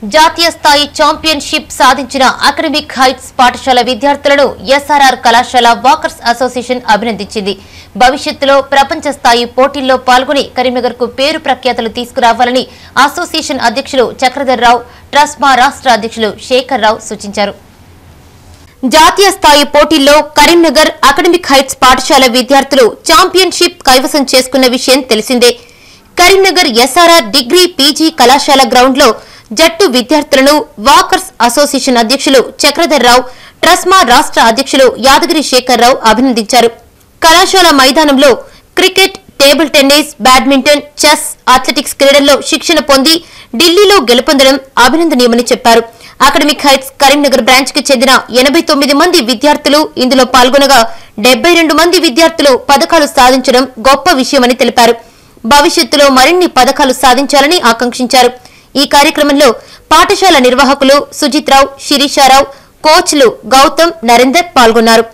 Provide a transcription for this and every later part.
జాతీయ స్థాయి ఛాంపియన్షిప్ సాధించిన అకాడమిక్ హైట్స్ పాఠశాల విద్యార్థులను ఎస్ఆర్ఆర్ కళాశాల వాకర్స్ అసోసియేషన్ అభినందించింది భవిష్యత్తులో ప్రపంచ స్థాయి పోటీల్లో పాల్గొని కరీంనగర్ కు పేరు ప్రఖ్యాతలు తీసుకురావాలని అసోసియేషన్ అధ్యక్షులు చక్రధర్ రావు ట్రస్మా రాష్ట్ర అధ్యక్షులు శేఖర్ రావు సూచించారు జాతీయ స్థాయి పోటీల్లో కరీంనగర్ అకాడమిక్ హైట్స్ పాఠశాల విద్యార్థులు ఛాంపియన్షిప్ కైవసం చేసుకున్న విషయం తెలిసిందే కరీంనగర్ ఎస్ఆర్ఆర్ డిగ్రీ పీజీ కళాశాల గ్రౌండ్లో జట్టు విద్యార్థులను వాకర్స్ అసోసియేషన్ అధ్యక్షులు చక్రధర్ రావు ట్రస్మా రాష్ట్ర అధ్యక్షులు యాదగిరి శేఖర్ రావు అభినందించారు కళాశాల మైదానంలో cricket table tennis badminton chess athletics క్రీడల్లో శిక్షణ పొంది ఢిల్లీలో గెలుపొందడం అభినందనీయమని చెప్పారు అకాడమిక్ హైట్స్ కరీంనగర్ బ్రాంచ్ కి చెందిన ఎనభై తొమ్మిది మంది విద్యార్థులు ఇందులో పాల్గొనగా డెబ్బై రెండు మంది విద్యార్థులు పథకాలు సాధించడం గొప్ప విషయమని తెలిపారు భవిష్యత్తులో మరిన్ని పథకాలు సాధించాలని ఆకాంక్షించారు ఈ కార్యక్రమంలో పాఠశాల నిర్వాహకులు సుజిత్రావు శిరీషారావు కోచ్లు గౌతమ్ నరేందర్ పాల్గొన్నారు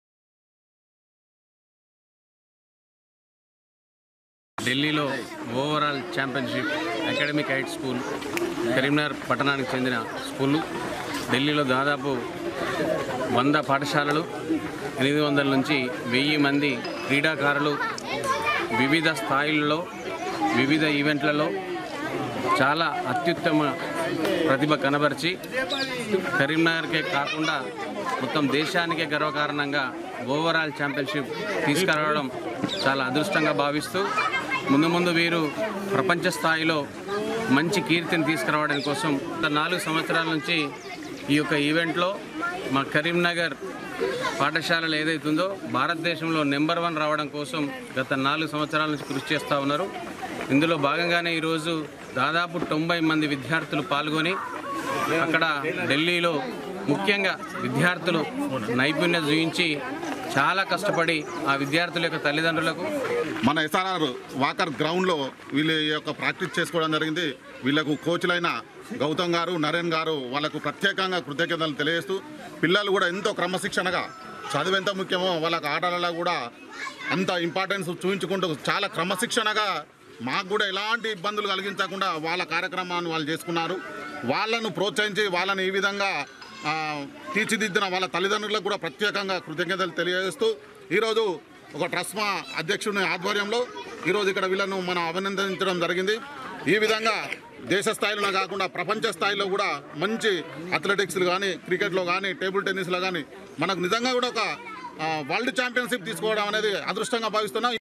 ఢిల్లీలో overall championship academic height school Karimnagar పట్టణానికి చెందిన స్కూలు ఢిల్లీలో దాదాపు వంద పాఠశాలలు ఎనిమిది వందల నుంచి వెయ్యి మంది క్రీడాకారులు వివిధ స్థాయిల్లో వివిధ ఈవెంట్లలో చాలా అత్యుత్తమ ప్రతిభ కనబరిచి కరీంనగర్కే కాకుండా మొత్తం దేశానికే గర్వకారణంగా ఓవరాల్ ఛాంపియన్షిప్ తీసుకురావడం చాలా అదృష్టంగా భావిస్తూ ముందు ముందు వీరు ప్రపంచ స్థాయిలో మంచి కీర్తిని తీసుకురావడం కోసం గత నాలుగు సంవత్సరాల నుంచి ఈ యొక్క ఈవెంట్లో మా కరీంనగర్ పాఠశాలలు ఏదైతుందో భారతదేశంలో నెంబర్ వన్ రావడం కోసం గత నాలుగు సంవత్సరాల నుంచి కృషి చేస్తూ ఉన్నారు ఇందులో భాగంగానే ఈరోజు దాదాపు తొంభై మంది విద్యార్థులు పాల్గొని అక్కడ ఢిల్లీలో ముఖ్యంగా విద్యార్థులు నైపుణ్యం చూపించి చాలా కష్టపడి ఆ విద్యార్థుల యొక్క తల్లిదండ్రులకు మన ఎస్ఆర్ఆర్ వాకర్ గ్రౌండ్లో వీళ్ళ యొక్క ప్రాక్టీస్ చేసుకోవడం జరిగింది వీళ్ళకు కోచ్లైన గౌతమ్ గారు నరేన్ గారు వాళ్ళకు ప్రత్యేకంగా కృతజ్ఞతలు తెలియజేస్తూ పిల్లలు కూడా ఎంతో క్రమశిక్షణగా చదువు ఎంత ముఖ్యమో వాళ్ళకు ఆటలలో కూడా అంత ఇంపార్టెన్స్ చూపించుకుంటూ చాలా క్రమశిక్షణగా మాకు కూడా ఎలాంటి ఇబ్బందులు కలిగించకుండా వాళ్ళ కార్యక్రమాన్ని వాళ్ళు చేసుకున్నారు వాళ్ళను ప్రోత్సహించి వాళ్ళని ఈ విధంగా ఆ, తీర్చిదిద్దిన వాళ్ళ తల్లిదండ్రులకు కూడా ప్రత్యేకంగా కృతజ్ఞతలు తెలియజేస్తూ ఈరోజు ఒక ట్రస్మా అధ్యక్షుని ఆధ్వర్యంలో ఈరోజు ఇక్కడ వీళ్ళను మనం అభినందించడం జరిగింది ఈ విధంగా దేశ స్థాయిలోనే కాకుండా ప్రపంచ స్థాయిలో కూడా మంచి అథ్లెటిక్స్లు కానీ క్రికెట్లో కానీ టేబుల్ టెన్నిస్లో కానీ మనకు నిజంగా కూడా ఒక ఆ, వరల్డ్ ఛాంపియన్షిప్ తీసుకోవడం అనేది అదృష్టంగా భావిస్తున్నాం